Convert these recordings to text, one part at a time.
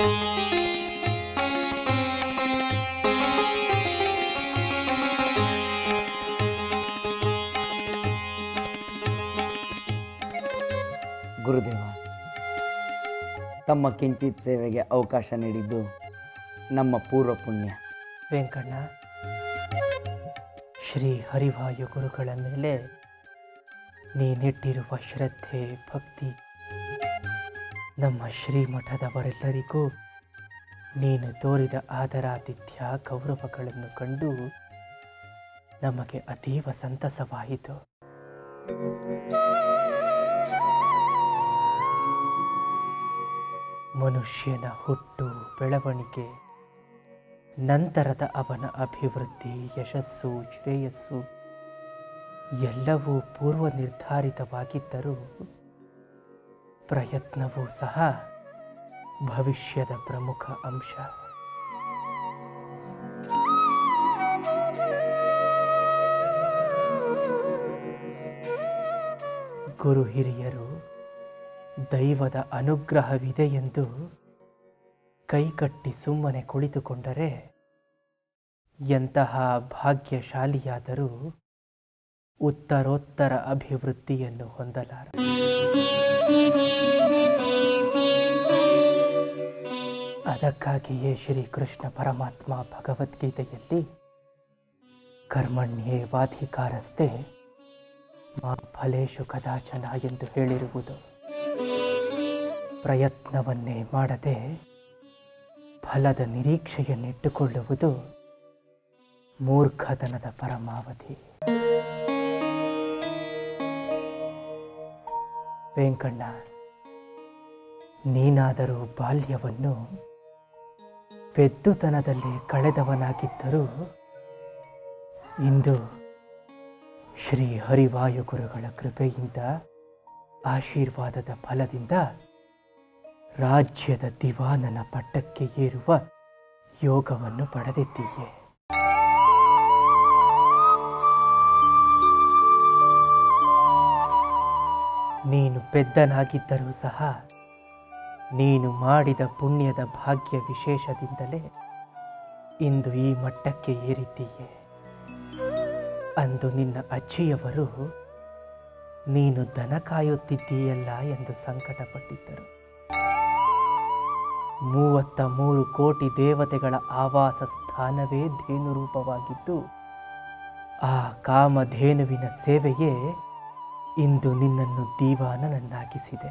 ಗುರುದೇವ ತಮ್ಮ ಕಿಂಚಿತ್ ಸೇವೆಗೆ ಅವಕಾಶ ನೀಡಿದ್ದು ನಮ್ಮ ಪೂರ್ವ ಪುಣ್ಯ ವೆಂಕಣ್ಣ ಶ್ರೀ ಹರಿವಾಯು ಗುರುಗಳ ಮೇಲೆ ನೀನಿಟ್ಟಿರುವ ಶ್ರದ್ಧೆ ಭಕ್ತಿ ನಮ್ಮ ಶ್ರೀಮಠದವರೆಲ್ಲರಿಗೂ ನೀನು ತೋರಿದ ಆದರಾತಿಥ್ಯ ಗೌರವಗಳನ್ನು ಕಂಡು ನಮಗೆ ಅತೀವ ಸಂತಸವಾಯಿತು ಮನುಷ್ಯನ ಹುಟ್ಟು ಬೆಳವಣಿಗೆ ನಂತರದ ಅವನ ಅಭಿವೃದ್ಧಿ ಯಶಸ್ಸು ಶ್ರೇಯಸ್ಸು ಎಲ್ಲವೂ ಪೂರ್ವ ನಿರ್ಧಾರಿತವಾಗಿದ್ದರೂ ಪ್ರಯತ್ನವೂ ಸಹ ಭವಿಷ್ಯದ ಪ್ರಮುಖ ಅಂಶ ಗುರು ಹಿರಿಯರು ದೈವದ ಅನುಗ್ರಹವಿದೆ ಎಂದು ಕೈಕಟ್ಟಿ ಸುಮ್ಮನೆ ಕುಳಿತುಕೊಂಡರೆ ಎಂತಹ ಭಾಗ್ಯಶಾಲಿಯಾದರೂ ಉತ್ತರೋತ್ತರ ಅಭಿವೃದ್ಧಿಯನ್ನು ಹೊಂದಲಾರ ಅದಕ್ಕಾಗಿಯೇ ಶ್ರೀಕೃಷ್ಣ ಪರಮಾತ್ಮ ಭಗವದ್ಗೀತೆಯಲ್ಲಿ ಕರ್ಮಣ್ಯೇ ವಾಧಿಕಾರಸ್ತೆ ಮಾ ಫಲೇಶು ಕದಾಚನ ಎಂದು ಹೇಳಿರುವುದು ಪ್ರಯತ್ನವನ್ನೇ ಮಾಡದೆ ಫಲದ ನಿರೀಕ್ಷೆಯನ್ನಿಟ್ಟುಕೊಳ್ಳುವುದು ಮೂರ್ಖತನದ ಪರಮಾವಧಿ ವೆಂಕಣ್ಣ ನೀನಾದರೂ ಬಾಲ್ಯವನ್ನು ಪೆದ್ದುತನದಲ್ಲಿ ಕಳೆದವನಾಗಿದ್ದರೂ ಇಂದು ಶ್ರೀ ಹರಿವಾಯು ಗುರುಗಳ ಕೃಪೆಯಿಂದ ಆಶೀರ್ವಾದದ ಫಲದಿಂದ ರಾಜ್ಯದ ದಿವಾನನ ಪಟ್ಟಕ್ಕೆ ಏರುವ ಯೋಗವನ್ನು ಪಡೆದಿದ್ದೀಯೆ ನೀನು ಪೆದ್ದನಾಗಿದ್ದರೂ ಸಹ ನೀನು ಮಾಡಿದ ಪುಣ್ಯದ ಭಾಗ್ಯ ವಿಶೇಷದಿಂದಲೇ ಇಂದು ಈ ಮಟ್ಟಕ್ಕೆ ಏರಿದ್ದೀಯೆ ಅಂದು ನಿನ್ನ ಅಜ್ಜಿಯವರು ನೀನು ದನ ಕಾಯುತ್ತಿದ್ದೀಯಲ್ಲ ಎಂದು ಸಂಕಟಪಟ್ಟಿದ್ದರು ಮೂವತ್ತ ಮೂರು ಕೋಟಿ ದೇವತೆಗಳ ಆವಾಸ ಸ್ಥಾನವೇ ಧೇನು ರೂಪವಾಗಿದ್ದು ಆ ಕಾಮಧೇನುವಿನ ಸೇವೆಯೇ ಇಂದು ನಿನ್ನನ್ನು ದೀವಾನನನ್ನಾಗಿಸಿದೆ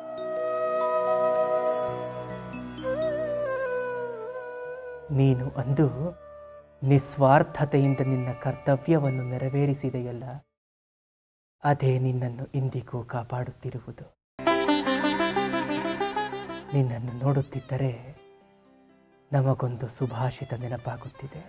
ನೀನು ಅಂದು ನಿಸ್ವಾರ್ಥತೆಯಿಂದ ನಿನ್ನ ಕರ್ತವ್ಯವನ್ನು ನೆರವೇರಿಸಿದೆಯಲ್ಲ ಅದೇ ನಿನ್ನನ್ನು ಇಂದಿಗೂ ಕಾಪಾಡುತ್ತಿರುವುದು ನಿನ್ನನ್ನು ನೋಡುತ್ತಿದ್ದರೆ ನಮಗೊಂದು ಸುಭಾಷಿತ ನೆನಪಾಗುತ್ತಿದೆ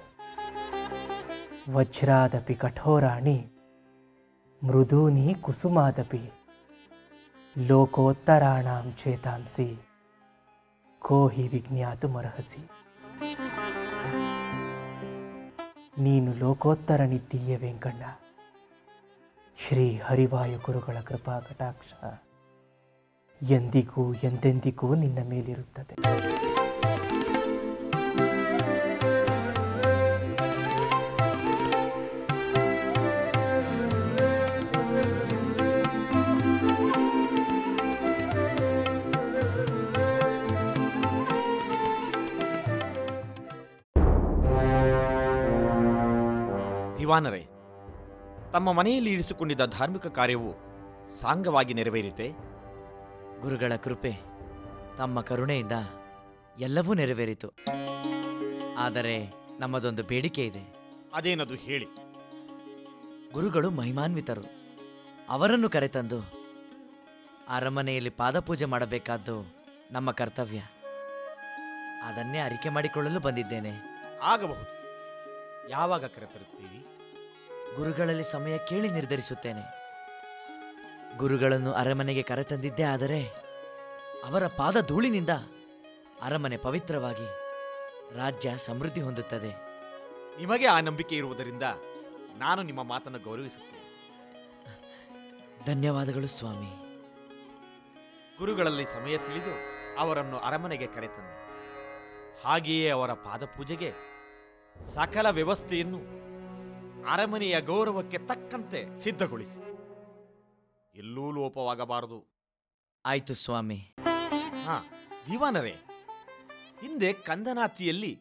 ವಜ್ರಾದಪಿ ಕಠೋರಾಣಿ ಮೃದೂನಿ ಕುಸುಮಾದಪಿ ಲೋಕೋತ್ತರಾಣಾಂ ಚೇತಾಂಸಿ ಕೋಹಿ ವಿಜ್ಞಾತು ಮರಹಸಿ ನೀನು ಲೋಕೋತ್ತರನಿದ್ದೀಯೆ ವೆಂಕಣ್ಣ ಶ್ರೀ ಹರಿವಾಯು ಗುರುಗಳ ಕೃಪಾ ಕಟಾಕ್ಷ ಎಂದಿಗೂ ಎಂದೆಂದಿಗೂ ನಿನ್ನ ಮೇಲಿರುತ್ತದೆ ದಿವಾನರೇ ತಮ್ಮ ಮನೆಯಲ್ಲಿ ಇರಿಸಿಕೊಂಡಿದ್ದ ಧಾರ್ಮಿಕ ಕಾರ್ಯವು ಸಾಂಗವಾಗಿ ನೆರವೇರಿತೆ ಗುರುಗಳ ಕೃಪೆ ತಮ್ಮ ಕರುಣೆಯಿಂದ ಎಲ್ಲವೂ ನೆರವೇರಿತು ಆದರೆ ನಮ್ಮದೊಂದು ಬೇಡಿಕೆ ಇದೆ ಅದೇನದು ಹೇಳಿ ಗುರುಗಳು ಮಹಿಮಾನ್ವಿತರು ಅವರನ್ನು ಕರೆತಂದು ಅರಮನೆಯಲ್ಲಿ ಪಾದಪೂಜೆ ಮಾಡಬೇಕಾದ್ದು ನಮ್ಮ ಕರ್ತವ್ಯ ಅದನ್ನೇ ಅರಿಕೆ ಮಾಡಿಕೊಳ್ಳಲು ಬಂದಿದ್ದೇನೆ ಆಗಬಹುದು ಯಾವಾಗ ಕರೆತರುತ್ತೀರಿ ಗುರುಗಳಲ್ಲಿ ಸಮಯ ಕೇಳಿ ನಿರ್ಧರಿಸುತ್ತೇನೆ ಗುರುಗಳನ್ನು ಅರಮನೆಗೆ ಕರೆತಂದಿದ್ದೇ ಆದರೆ ಅವರ ಪಾದ ಧೂಳಿನಿಂದ ಅರಮನೆ ಪವಿತ್ರವಾಗಿ ರಾಜ್ಯ ಸಮೃದ್ಧಿ ಹೊಂದುತ್ತದೆ ನಿಮಗೆ ಆ ನಂಬಿಕೆ ಇರುವುದರಿಂದ ನಾನು ನಿಮ್ಮ ಮಾತನ್ನು ಗೌರವಿಸುತ್ತೇನೆ ಧನ್ಯವಾದಗಳು ಸ್ವಾಮಿ ಗುರುಗಳಲ್ಲಿ ಸಮಯ ತಿಳಿದು ಅವರನ್ನು ಅರಮನೆಗೆ ಕರೆತಂದೆ ಹಾಗೆಯೇ ಅವರ ಪಾದಪೂಜೆಗೆ ಸಕಲ ವ್ಯವಸ್ಥೆಯನ್ನು ಅರಮನೆಯ ಗೌರವಕ್ಕೆ ತಕ್ಕಂತೆ ಸಿದ್ಧಗೊಳಿಸಿ ಎಲ್ಲೂ ಲೋಪವಾಗಬಾರದು ಆಯ್ತು ಸ್ವಾಮಿ ಹಾ ದಿವಾನರೇ ಹಿಂದೆ ಕಂದನಾತಿಯಲ್ಲಿ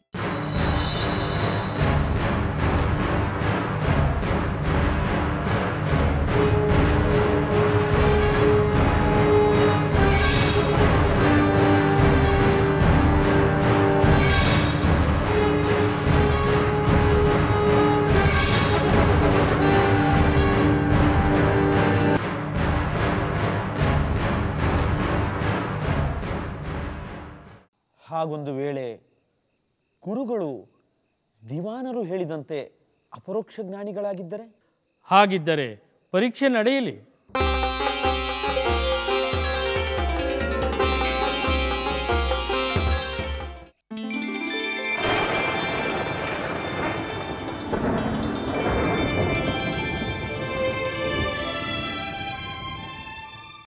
ಹಾಗೊಂದು ವೇಳೆ ಗುರುಗಳು ದಿವಾನರು ಹೇಳಿದಂತೆ ಅಪರೋಕ್ಷ ಜ್ಞಾನಿಗಳಾಗಿದ್ದರೆ ಹಾಗಿದ್ದರೆ ಪರೀಕ್ಷೆ ನಡೆಯಲಿ